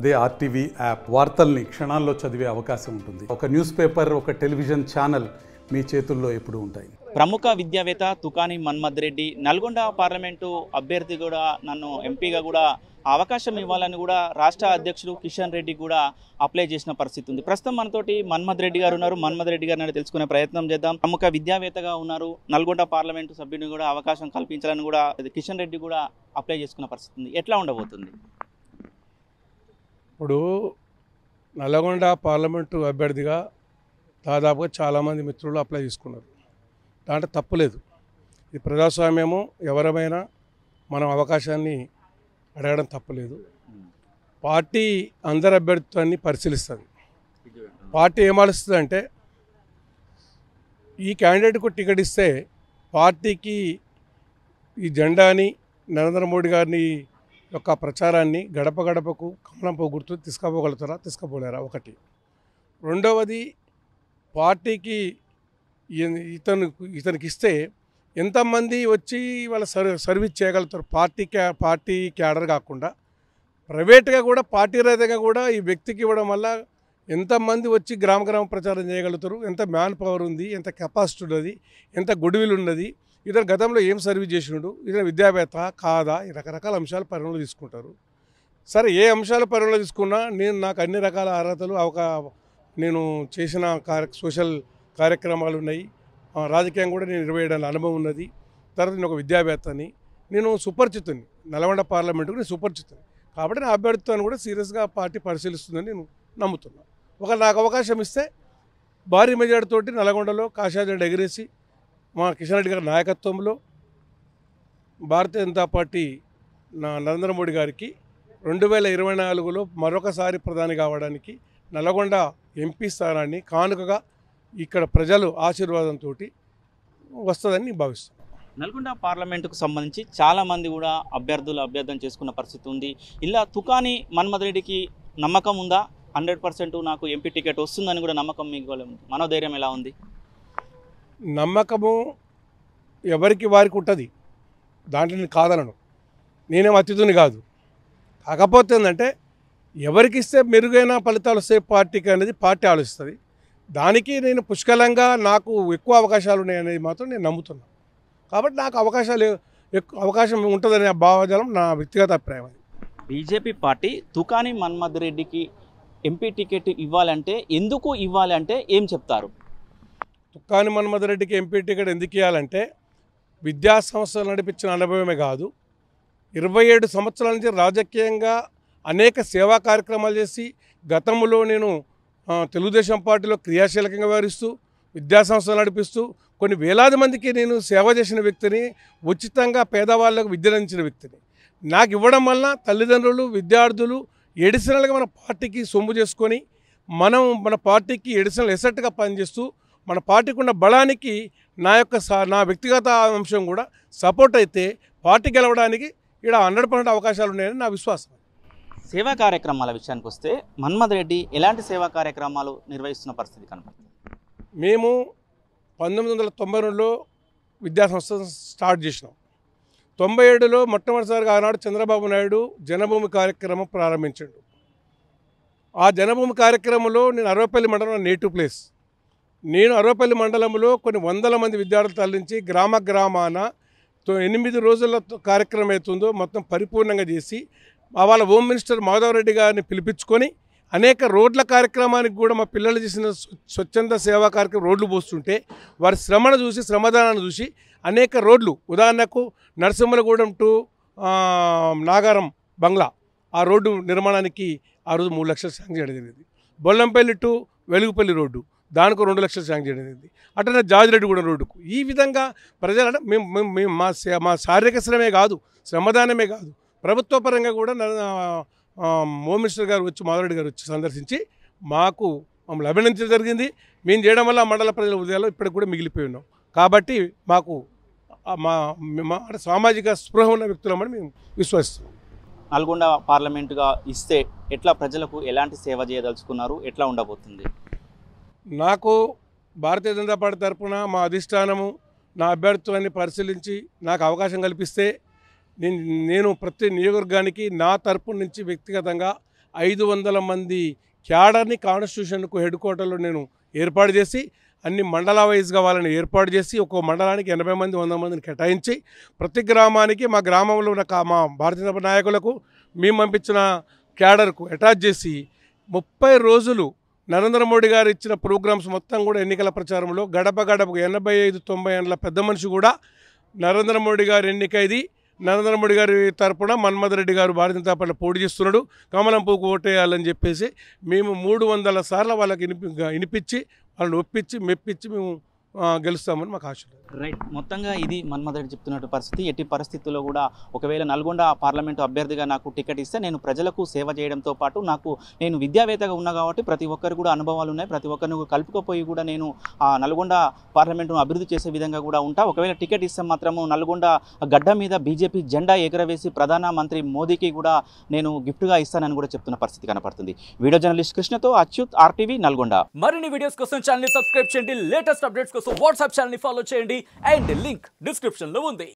అదే RTV app వార్తల్ని క్షణాల్లో చదివే అవకాశం ఉంటుంది ఒక న్యూస్ పేపర్ ఒక టెలివిజన్ ఛానల్ మీ చేతుల్లో ఎప్పుడూ ఉంటాయి ప్రముఖ విద్యావేత్త తుకాని మన్మథ్ రెడ్డి నల్గొండ పార్లమెంటు అభ్యర్థి కూడా నన్ను ఎంపీగా కూడా అవకాశం ఇవ్వాలని కూడా రాష్ట్ర అధ్యక్షుడు కిషన్ రెడ్డి కూడా అప్లై చేసిన పరిస్థితి ఉంది ప్రస్తుతం మనతోటి మన్మథ్ రెడ్డి గారు ఉన్నారు మన్మథ్ రెడ్డి గారిని తెలుసుకునే ప్రయత్నం చేద్దాం ప్రముఖ విద్యావేత్తగా ఉన్నారు నల్గొండ పార్లమెంటు సభ్యుని కూడా అవకాశం కల్పించాలని కూడా కిషన్ రెడ్డి కూడా అప్లై చేసుకున్న పరిస్థితి ఉంది ఎట్లా ఉండబోతుంది ఇప్పుడు నల్లగొండ పార్లమెంటు అభ్యర్థిగా దాదాపుగా చాలామంది మిత్రులు అప్లై చేసుకున్నారు దాంట్లో తప్పులేదు ఇది ప్రజాస్వామ్యము ఎవరమైనా మనం అవకాశాన్ని అడగడం తప్పులేదు పార్టీ అందరి అభ్యర్థిత్వాన్ని పరిశీలిస్తుంది పార్టీ ఏం ఆలోచిస్తుంది అంటే ఈ క్యాండిడేట్కు టికెట్ ఇస్తే పార్టీకి ఈ జెండాని నరేంద్ర మోడీ గారిని యొక్క ప్రచారాన్ని గడప గడపకు కమలం గుర్తు తీసుకుపోగలుగుతారా తీసుకుపోలేరా ఒకటి రెండవది పార్టీకి ఈయన- ఇతను ఇతనికి ఇస్తే ఎంతమంది వచ్చి వాళ్ళ సర్ సర్వీస్ చేయగలుగుతారు పార్టీ క్యా పార్టీ క్యాడర్ కాకుండా ప్రైవేట్గా కూడా పార్టీ రైతుగా కూడా ఈ వ్యక్తికి ఇవ్వడం వల్ల ఎంతమంది వచ్చి గ్రామ గ్రామ ప్రచారం చేయగలుగుతారు ఎంత మ్యాన్ పవర్ ఉంది ఎంత కెపాసిటీ ఉన్నది ఎంత గుడ్విల్ ఉన్నది ఇతను గతంలో ఏం సర్వీస్ చేసినాడు ఇతను విద్యావేత్త కాదా ఈ రకరకాల అంశాలు పరిగణలో తీసుకుంటారు సరే ఏ అంశాలు పరిగణలో తీసుకున్నా నేను నాకు అన్ని రకాల అర్హతలు ఒక నేను చేసిన కార్య సోషల్ కార్యక్రమాలు ఉన్నాయి ఆ, రాజకీయం కూడా నేను ఇరవై ఏళ్ళ అనుభవం ఉన్నది తర్వాత నేను ఒక విద్యావేత్తని నేను సుపరిచితుని నల్గొండ పార్లమెంటుకు నేను సుపరిచితుని కాబట్టి నా అభ్యర్థిత్వాన్ని కూడా సీరియస్గా పార్టీ పరిశీలిస్తుందని నేను నమ్ముతున్నాను ఒక నాకు అవకాశం ఇస్తే భారీ మెజార్టీ తోటి నల్గొండలో కాషాయ జెండా ఎగిరేసి మా కిషన్ రెడ్డి గారి నాయకత్వంలో భారతీయ జనతా పార్టీ నా నరేంద్ర మోడీ గారికి రెండు వేల ఇరవై నాలుగులో మరొకసారి ప్రధాని కావడానికి నల్గొండ ఎంపీ స్థానాన్ని కానుకగా ఇక్కడ ప్రజలు ఆశీర్వాదంతో వస్తుందని నేను భావిస్తున్నాను నల్గొండ పార్లమెంటుకు సంబంధించి చాలా మంది కూడా అభ్యర్థులు అభ్యర్థన చేసుకున్న పరిస్థితి ఉంది ఇలా తుకాని మన్మథ్ రెడ్డికి నమ్మకం ఉందా హండ్రెడ్ పర్సెంట్ నాకు ఎంపీ టికెట్ వస్తుందని కూడా నమ్మకం మీకు ఉంది మనోధైర్యం ఎలా ఉంది నమ్మకము ఎవరికి వారికి ఉంటుంది దాంట్లో నేను కాదనను నేనేం అతిథుని కాదు కాకపోతే ఏంటంటే ఎవరికి ఇస్తే మెరుగైన ఫలితాలు వస్తాయి పార్టీకి అనేది పార్టీ ఆలోచిస్తుంది దానికి నేను పుష్కలంగా నాకు ఎక్కువ అవకాశాలు ఉన్నాయనేది మాత్రం నేను నమ్ముతున్నాను కాబట్టి నాకు అవకాశాలు ఎక్కువ అవకాశం ఉంటుందనే భావజాలం నా వ్యక్తిగత అభిప్రాయం అది బీజేపీ పార్టీ తుకాని మన్మథ్ రెడ్డికి ఎంపీ టికెట్ ఇవ్వాలంటే ఎందుకు ఇవ్వాలి అంటే ఏం చెప్తారు తుక్కాని మన్మథ రెడ్డికి ఎంపీ టికెట్ ఎందుకు ఇవ్వాలంటే విద్యా సంస్థలు నడిపించిన అనుభవమే కాదు ఇరవై ఏడు సంవత్సరాల నుంచి రాజకీయంగా అనేక సేవా కార్యక్రమాలు చేసి గతంలో నేను ఆ, తెలుగుదేశం పార్టీలో క్రియాశీలకంగా వ్యవహరిస్తూ విద్యా సంస్థలు నడిపిస్తూ కొన్ని వేలాది మందికి నేను సేవ చేసిన వ్యక్తిని ఉచితంగా పేదవాళ్ళకు విద్యను అందించిన వ్యక్తిని నాకు ఇవ్వడం వలన తల్లిదండ్రులు విద్యార్థులు ఎడిషనల్గా మన పార్టీకి సొమ్ము చేసుకొని మనం మన పార్టీకి ఎడిషనల్ ఎసెట్గా పనిచేస్తూ మన పార్టీకి ఉన్న బలానికి నా యొక్క సా- నా వ్యక్తిగత అంశం కూడా సపోర్ట్ అయితే పార్టీ గెలవడానికి ఇక్కడ హండ్రెడ్ పర్సెంట్ అవకాశాలు ఉన్నాయని నా విశ్వాసం సేవా కార్యక్రమాల విషయానికి వస్తే మన్మథ్ రెడ్డి ఎలాంటి సేవా కార్యక్రమాలు నిర్వహిస్తున్న పరిస్థితి కనపడుతుంది మేము పంతొమ్మిది వందల తొంభై రెండులో విద్యాసంస్థ స్టార్ట్ చేసినాం తొంభై ఏడులో మొట్టమొదటిసారిగా ఆనాడు చంద్రబాబు నాయుడు జనభూమి కార్యక్రమం ప్రారంభించాడు ఆ జనభూమి కార్యక్రమంలో నేను అరవపల్లి మండలం నేటివ్ ప్లేస్ నేను అరవపల్లి మండలంలో కొన్ని వందల మంది విద్యార్థులు తరలించి గ్రామ గ్రామాన తో- ఎనిమిది రోజుల తో- కార్యక్రమం అవుతుందో మొత్తం పరిపూర్ణంగా చేసి మా వాళ్ళ హోమ్ మినిస్టర్ మాధవరెడ్డి గారిని పిలిపించుకొని అనేక రోడ్ల కార్యక్రమానికి కూడా మా పిల్లలు చేసిన స్వ- స్వచ్ఛంద సేవా కార్యక్రమం రోడ్లు పోస్తుంటే వారి శ్రమను చూసి శ్రమదానాన్ని చూసి అనేక రోడ్లు ఉదాహరణకు నరసింహలగూడెం టు ఆ, నాగారం బంగ్లా ఆ రోడ్డు నిర్మాణానికి ఆ రోజు మూడు లక్షలు శాంక్షన్ చేయడం జరిగింది బొల్లంపల్లి టు వెలుగుపల్లి రోడ్డు దానికి రెండు లక్షలు శాంక్షన్ చేయడం జరిగింది అట్లనే జాజిరెడ్డిగూడెం రోడ్డుకు ఈ విధంగా ప్రజలు అంటే మేము మేము మేము మా శా- మా శారీరక శ్రమే కాదు శ్రమదానమే కాదు ప్రభుత్వ పరంగా కూడా నర- ఆ, హోమ్ మినిస్టర్ గారు వచ్చి మాధవరెడ్డి గారు వచ్చి సందర్శించి మాకు మమ్మల్ని అభినందించడం జరిగింది మేము చేయడం వల్ల ఆ మండల ప్రజల ఉదయాలు ఇప్పటికి కూడా మిగిలిపోయి ఉన్నాం కాబట్టి మాకు ఆ మా మా అంటే సామాజిక స్పృహ ఉన్న వ్యక్తులమని మేము విశ్వసిస్తున్నాం నల్గొండ పార్లమెంటుగా ఇస్తే ఎట్లా ప్రజలకు ఎలాంటి సేవ చేయదలుచుకున్నారు ఎట్లా ఉండబోతుంది నాకు భారతీయ జనతా పార్టీ తరపున మా అధిష్టానము నా అభ్యర్థిత్వాన్ని పరిశీలించి నాకు అవకాశం కల్పిస్తే నేను నేను ప్రతి నియోజకవర్గానికి నా తరపు నుంచి వ్యక్తిగతంగా ఐదు వందల మంది క్యాడర్ని కాన్స్టిట్యూషన్కు హెడ్ క్వార్టర్లో నేను ఏర్పాటు చేసి అన్ని మండల వైజ్గా వాళ్ళని ఏర్పాటు చేసి ఒక్కో మండలానికి ఎనభై మంది వంద మందిని కేటాయించి ప్రతి గ్రామానికి మా గ్రామంలో ఉన్న కా- మా భారతీయ జనతా నాయకులకు మేము పంపించిన క్యాడర్కు అటాచ్ చేసి ముప్పై రోజులు నరేంద్ర మోడీ గారు ఇచ్చిన ప్రోగ్రామ్స్ మొత్తం కూడా ఎన్నికల ప్రచారంలో గడప గడపకు ఎనభై ఐదు తొంభై ఏళ్ళ పెద్ద మనిషి కూడా నరేంద్ర మోడీ గారు ఎన్నికైది నరేంద్ర మోడీ గారి తరపున మన్మథ్ రెడ్డి గారు భారతీయ జనతా పార్టీ పోటీ చేస్తున్నాడు కమలం పువ్వుకు ఓటేయాలని చెప్పేసి మేము మూడు వందల సార్లు వాళ్ళకి వినిపి వినిపించి వాళ్ళని ఒప్పించి మెప్పించి మేము ఆ, గెలుస్తామని మాకు ఆశ ఉంది. రైట్ మొత్తంగా ఇది మన్మథ్ రెడ్డి చెప్తున్నట్టు పరిస్థితి ఎట్టి పరిస్థితుల్లో కూడా ఒకవేళ నల్గొండ పార్లమెంటు అభ్యర్థిగా నాకు టికెట్ ఇస్తే నేను ప్రజలకు సేవ చేయడంతో పాటు నాకు నేను విద్యావేత్తగా ఉన్నా కాబట్టి ప్రతి ఒక్కరు కూడా అనుభవాలు ఉన్నాయి ప్రతి ఒక్కరిని కూడా కలుపుకపోయి కూడా నేను ఆ నల్గొండ పార్లమెంటును అభివృద్ధి చేసే విధంగా కూడా ఉంటా ఒకవేళ టికెట్ ఇస్తే మాత్రము నల్గొండ గడ్డ మీద బీజేపీ జెండా ఎగరవేసి ప్రధానమంత్రి మోదీకి కూడా నేను గిఫ్ట్గా ఇస్తానని కూడా చెప్తున్న పరిస్థితి కనపడుతుంది వీడియో జర్నలిస్ట్ కృష్ణతో అచ్యుత్ ఆర్టీవీ నల్గొండ మరిన్ని వీడియోస్ కోసం ఛానల్ సబ్స్క్రైబ్ చేయండి లేటెస్ట్ అప్డేట్స్ కోసం వాట్సాప్ ఛానల్ ఫాలో చేయండి అండ్ లింక్ డిస్క్రిప్షన్ లో ఉంది